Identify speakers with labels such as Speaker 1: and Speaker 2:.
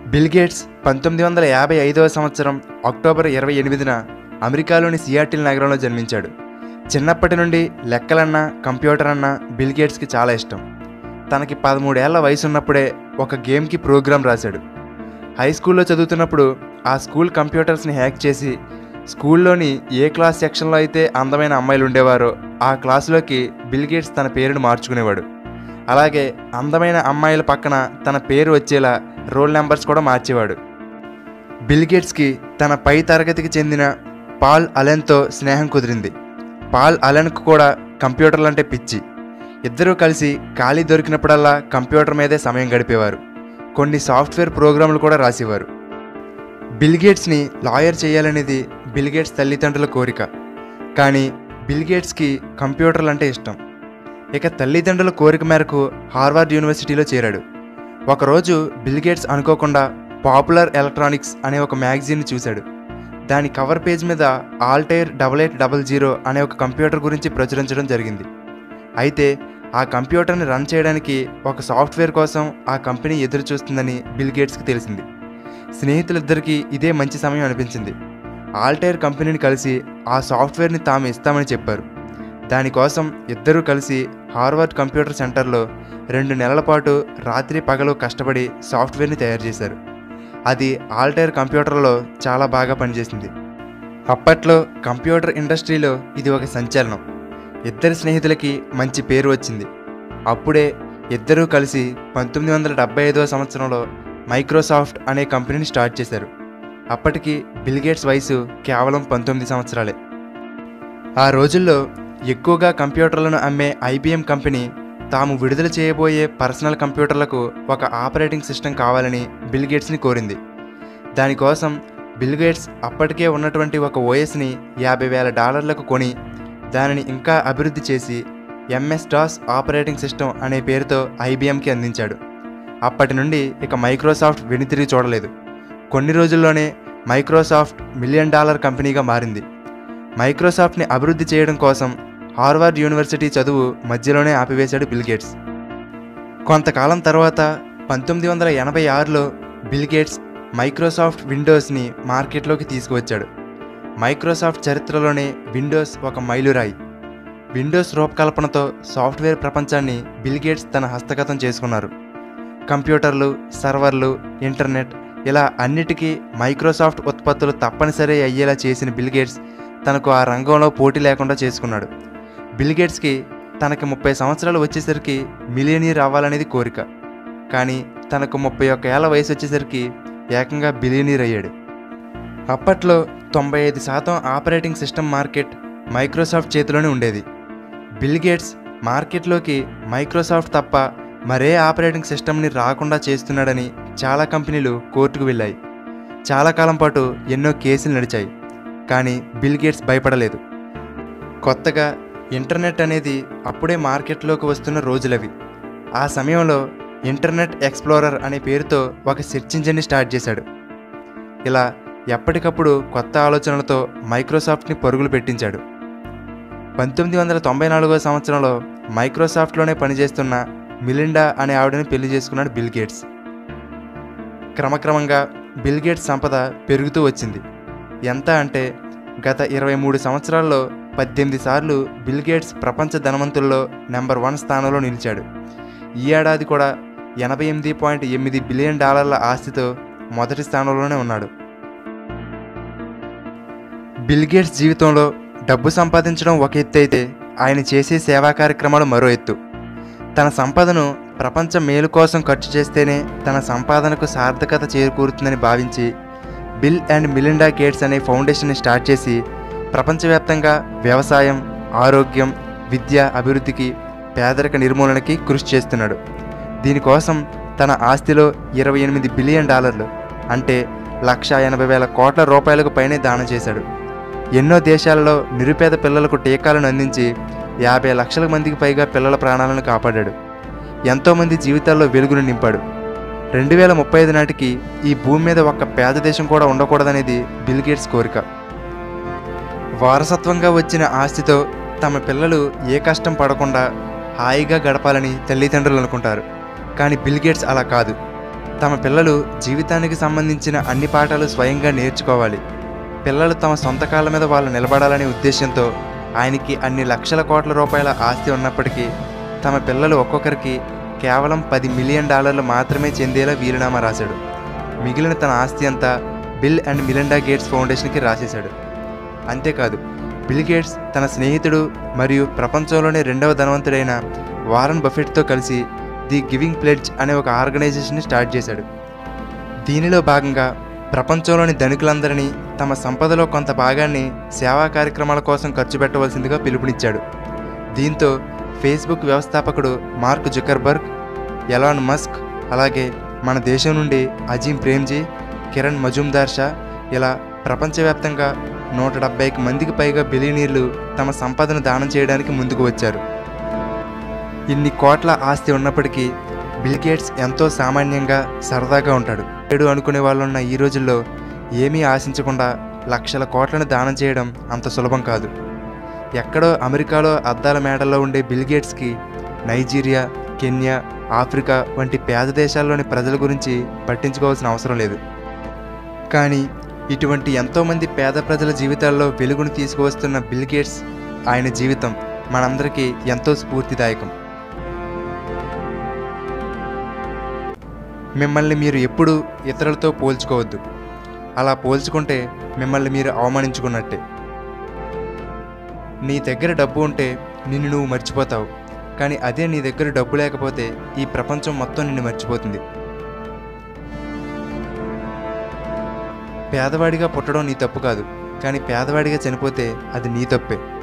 Speaker 1: bill gates పంతొమ్మిది వందల యాభై ఐదవ సంవత్సరం అక్టోబర్ ఇరవై ఎనిమిదిన అమెరికాలోని సియాటిల్ నగరంలో జన్మించాడు చిన్నప్పటి నుండి లెక్కలన్నా కంప్యూటర్ అన్నా బిల్ గేట్స్కి చాలా ఇష్టం తనకి పదమూడేళ్ల వయసు ఉన్నప్పుడే ఒక గేమ్కి ప్రోగ్రాం రాశాడు హై స్కూల్లో చదువుతున్నప్పుడు ఆ స్కూల్ కంప్యూటర్స్ని హ్యాక్ చేసి స్కూల్లోని ఏ క్లాస్ సెక్షన్లో అయితే అందమైన అమ్మాయిలు ఉండేవారో ఆ క్లాసులోకి బిల్ గేట్స్ తన పేరును మార్చుకునేవాడు అలాగే అందమైన అమ్మాయిల పక్కన తన పేరు వచ్చేలా రోల్ నెంబర్స్ కూడా మార్చేవాడు బిల్ గేట్స్కి తన పై తరగతికి చెందిన పాల్ అలెన్తో స్నేహం కుదిరింది పాల్ అలెన్కు కూడా కంప్యూటర్లు అంటే పిచ్చి ఇద్దరూ కలిసి ఖాళీ దొరికినప్పుడల్లా కంప్యూటర్ మీదే సమయం గడిపేవారు కొన్ని సాఫ్ట్వేర్ ప్రోగ్రాంలు కూడా రాసేవారు బిల్ గేట్స్ని లాయర్ చేయాలనేది బిల్ గేట్స్ తల్లిదండ్రుల కోరిక కానీ బిల్ గేట్స్కి కంప్యూటర్లు అంటే ఇష్టం ఇక తల్లిదండ్రుల కోరిక మేరకు హార్వర్డ్ యూనివర్సిటీలో చేరాడు ఒకరోజు బిల్ గేట్స్ అనుకోకుండా పాపులర్ ఎలక్ట్రానిక్స్ అనే ఒక మ్యాగజైన్ చూశాడు దాని కవర్ పేజ్ మీద Altair double eight double zero అనే ఒక కంప్యూటర్ గురించి ప్రచురించడం జరిగింది అయితే ఆ కంప్యూటర్ని రన్ చేయడానికి ఒక సాఫ్ట్వేర్ కోసం ఆ కంపెనీ ఎదురు చూస్తుందని బిల్ గేట్స్కి తెలిసింది స్నేహితులిద్దరికీ ఇదే మంచి సమయం అనిపించింది ఆల్టైర్ కంపెనీని కలిసి ఆ సాఫ్ట్వేర్ని తాము ఇస్తామని చెప్పారు దానికోసం ఇద్దరూ కలిసి హార్వర్డ్ కంప్యూటర్ సెంటర్లో రెండు నెలల పాటు రాత్రి పగలు కష్టపడి సాఫ్ట్వేర్ని తయారు చేశారు అది ఆల్టైర్ కంప్యూటర్లో చాలా బాగా పనిచేసింది అప్పట్లో కంప్యూటర్ ఇండస్ట్రీలో ఇది ఒక సంచలనం ఇద్దరి స్నేహితులకి మంచి పేరు వచ్చింది అప్పుడే ఇద్దరూ కలిసి పంతొమ్మిది వందల డెబ్బై ఐదవ సంవత్సరంలో మైక్రోసాఫ్ట్ అనే కంపెనీని స్టార్ట్ చేశారు అప్పటికి బిల్ గేట్స్ వయసు కేవలం పంతొమ్మిది సంవత్సరాలే ఆ రోజుల్లో ఎక్కువగా కంప్యూటర్లను అమ్మే ఐబిఎం కంపెనీ తాము విడుదల చేయబోయే పర్సనల్ కంప్యూటర్లకు ఒక ఆపరేటింగ్ సిస్టమ్ కావాలని బిల్ గేట్స్ని కోరింది దానికోసం బిల్ గేట్స్ అప్పటికే ఉన్నటువంటి ఒక ఓఎస్ని యాభై వేల డాలర్లకు కొని దానిని ఇంకా అభివృద్ధి చేసి ఎంఎస్ డాస్ ఆపరేటింగ్ సిస్టమ్ అనే పేరుతో ఐబిఎంకి అందించాడు అప్పటి నుండి ఇక మైక్రోసాఫ్ట్ వెనుతిరిగి చూడలేదు కొన్ని రోజుల్లోనే మైక్రోసాఫ్ట్ మిలియన్ డాలర్ కంపెనీగా మారింది మైక్రోసాఫ్ట్ని అభివృద్ధి చేయడం కోసం హార్వర్డ్ యూనివర్సిటీ చదువు మధ్యలోనే ఆపివేశాడు బిల్ గేట్స్ కొంతకాలం తర్వాత పంతొమ్మిది వందల ఎనభై ఆరులో బిల్ గేట్స్ మైక్రోసాఫ్ట్ విండోస్ని మార్కెట్లోకి తీసుకువచ్చాడు మైక్రోసాఫ్ట్ చరిత్రలోనే విండోస్ ఒక మైలురాయి విండోస్ రూపకల్పనతో సాఫ్ట్వేర్ ప్రపంచాన్ని బిల్ గేట్స్ తన హస్తగతం చేసుకున్నారు కంప్యూటర్లు సర్వర్లు ఇంటర్నెట్ ఇలా అన్నిటికీ మైక్రోసాఫ్ట్ ఉత్పత్తులు తప్పనిసరి అయ్యేలా చేసిన బిల్ గేట్స్ తనకు ఆ రంగంలో పోటీ లేకుండా చేసుకున్నాడు బిల్ గేట్స్కి తనకి ముప్పై సంవత్సరాలు వచ్చేసరికి మిలియనీర్ అవ్వాలనేది కోరిక కానీ తనకు ముప్పై ఒక్క ఏళ్ళ వయసు వచ్చేసరికి ఏకంగా బిలియనీర్ అయ్యాడు అప్పట్లో తొంభై ఐదు శాతం ఆపరేటింగ్ సిస్టమ్ మార్కెట్ మైక్రోసాఫ్ట్ చేతిలోనే ఉండేది బిల్ గేట్స్ మార్కెట్లోకి మైక్రోసాఫ్ట్ తప్ప మరే ఆపరేటింగ్ సిస్టమ్ని రాకుండా చేస్తున్నాడని చాలా కంపెనీలు కోర్టుకు వెళ్ళాయి చాలా కాలం పాటు ఎన్నో కేసులు నడిచాయి కానీ బిల్ గేట్స్ భయపడలేదు కొత్తగా ఇంటర్నెట్ అనేది అప్పుడే మార్కెట్లోకి వస్తున్న రోజులవి ఆ సమయంలో ఇంటర్నెట్ ఎక్స్ప్లోరర్ అనే పేరుతో ఒక సెర్చ్ ఇంజిన్ని స్టార్ట్ చేశాడు ఇలా ఎప్పటికప్పుడు కొత్త ఆలోచనలతో మైక్రోసాఫ్ట్ని పరుగులు పెట్టించాడు పంతొమ్మిది వందల తొంభై నాలుగో సంవత్సరంలో మైక్రోసాఫ్ట్లోనే పనిచేస్తున్న మిలిండా అనే ఆవిడని పెళ్లి చేసుకున్నాడు బిల్ గేట్స్ క్రమక్రమంగా బిల్ గేట్స్ సంపద పెరుగుతూ వచ్చింది ఎంత అంటే గత ఇరవై మూడు సంవత్సరాల్లో పద్దెనిమిది సార్లు బిల్ గేట్స్ ప్రపంచ ధనవంతుల్లో నెంబర్ వన్ స్థానంలో నిలిచాడు ఈ ఏడాది కూడా ఎనభై ఎనిమిది పాయింట్ ఎనిమిది బిలియన్ డాలర్ల ఆస్తితో మొదటి స్థానంలోనే ఉన్నాడు బిల్ గేట్స్ జీవితంలో డబ్బు సంపాదించడం ఒక ఎత్తు అయితే ఆయన చేసే సేవా కార్యక్రమాలు మరో ఎత్తు తన సంపదను ప్రపంచ మేలు కోసం ఖర్చు చేస్తేనే తన సంపాదనకు సార్థకత చేకూరుతుందని భావించి బిల్ అండ్ మిలిండా గేట్స్ అనే ఫౌండేషన్ని స్టార్ట్ చేసి ప్రపంచవ్యాప్తంగా వ్యవసాయం ఆరోగ్యం విద్య అభివృద్ధికి పేదరిక నిర్మూలనకి కృషి చేస్తున్నాడు దీనికోసం తన ఆస్తిలో ఇరవై ఎనిమిది బిలియన్ డాలర్లు అంటే లక్ష ఎనభై వేల కోట్ల రూపాయలకు పైనే దానం చేశాడు ఎన్నో దేశాలలో నిరుపేద పిల్లలకు టీకాలను అందించి యాభై లక్షల మందికి పైగా పిల్లల ప్రాణాలను కాపాడాడు ఎంతోమంది జీవితాల్లో వెలుగును నింపాడు రెండు వేల ముప్పై ఐదు నాటికి ఈ భూమి మీద ఒక్క పేద దేశం కూడా ఉండకూడదనేది బిల్ గేట్స్ కోరిక వారసత్వంగా వచ్చిన ఆస్తితో తమ పిల్లలు ఏ కష్టం పడకుండా హాయిగా గడపాలని తల్లిదండ్రులు అనుకుంటారు కానీ బిల్ గేట్స్ అలా కాదు తమ పిల్లలు జీవితానికి సంబంధించిన అన్ని పాఠాలు స్వయంగా నేర్చుకోవాలి పిల్లలు తమ సొంత కాళ్ళ మీద వాళ్ళు నిలబడాలనే ఉద్దేశంతో ఆయనకి అన్ని లక్షల కోట్ల రూపాయల ఆస్తి ఉన్నప్పటికీ తమ పిల్లలు ఒక్కొక్కరికి కేవలం పది మిలియన్ డాలర్లు మాత్రమే చెందేలా వీలునామా రాశాడు మిగిలిన తన ఆస్తి అంతా బిల్ అండ్ మిలిండా గేట్స్ ఫౌండేషన్కి రాసేశాడు అంతేకాదు బిల్ గేట్స్ తన స్నేహితుడు మరియు ప్రపంచంలోనే రెండవ ధనవంతుడైన వారన్ బఫెట్తో కలిసి ది గివింగ్ ప్లెడ్జ్ అనే ఒక ఆర్గనైజేషన్ని స్టార్ట్ చేశాడు దీనిలో భాగంగా ప్రపంచంలోని ధనికులందరినీ తమ సంపదలో కొంత భాగాన్ని సేవా కార్యక్రమాల కోసం ఖర్చు పెట్టవలసిందిగా పిలుపునిచ్చాడు దీంతో ఫేస్బుక్ వ్యవస్థాపకుడు మార్క్ జుకర్బర్గ్ ఎలాన్ మస్క్ అలాగే మన దేశం నుండి అజీం ప్రేమ్జీ కిరణ్ మజుందార్ షా ఇలా ప్రపంచవ్యాప్తంగా నూట డెబ్బైకి మందికి పైగా బిలియనీర్లు తమ సంపదను దానం చేయడానికి ముందుకు వచ్చారు ఇన్ని కోట్ల ఆస్తి ఉన్నప్పటికీ బిల్ గేట్స్ ఎంతో సామాన్యంగా సరదాగా ఉంటాడు ఏడు అనుకునే వాళ్ళున్న ఈ రోజుల్లో ఏమీ ఆశించకుండా లక్షల కోట్లను దానం చేయడం అంత సులభం కాదు ఎక్కడో అమెరికాలో అద్దాల మేడల్లో ఉండే బిల్ గేట్స్కి నైజీరియా కెన్యా ఆఫ్రికా వంటి పేద దేశాల్లోని ప్రజల గురించి పట్టించుకోవాల్సిన అవసరం లేదు కానీ ఇటువంటి ఎంతోమంది పేద ప్రజల జీవితాల్లో వెలుగును తీసుకువస్తున్న బిల్ గేట్స్ ఆయన జీవితం మనందరికీ ఎంతో స్ఫూర్తిదాయకం మిమ్మల్ని మీరు ఎప్పుడూ ఇతరులతో పోల్చుకోవద్దు అలా పోల్చుకుంటే మిమ్మల్ని మీరు అవమానించుకున్నట్టే నీ దగ్గర డబ్బు ఉంటే నిన్ను నువ్వు మర్చిపోతావు కానీ అదే నీ దగ్గర డబ్బు లేకపోతే ఈ ప్రపంచం మొత్తం నిన్ను మర్చిపోతుంది పేదవాడిగా పుట్టడం నీ తప్పు కాదు కానీ పేదవాడిగా చనిపోతే అది నీ తప్పే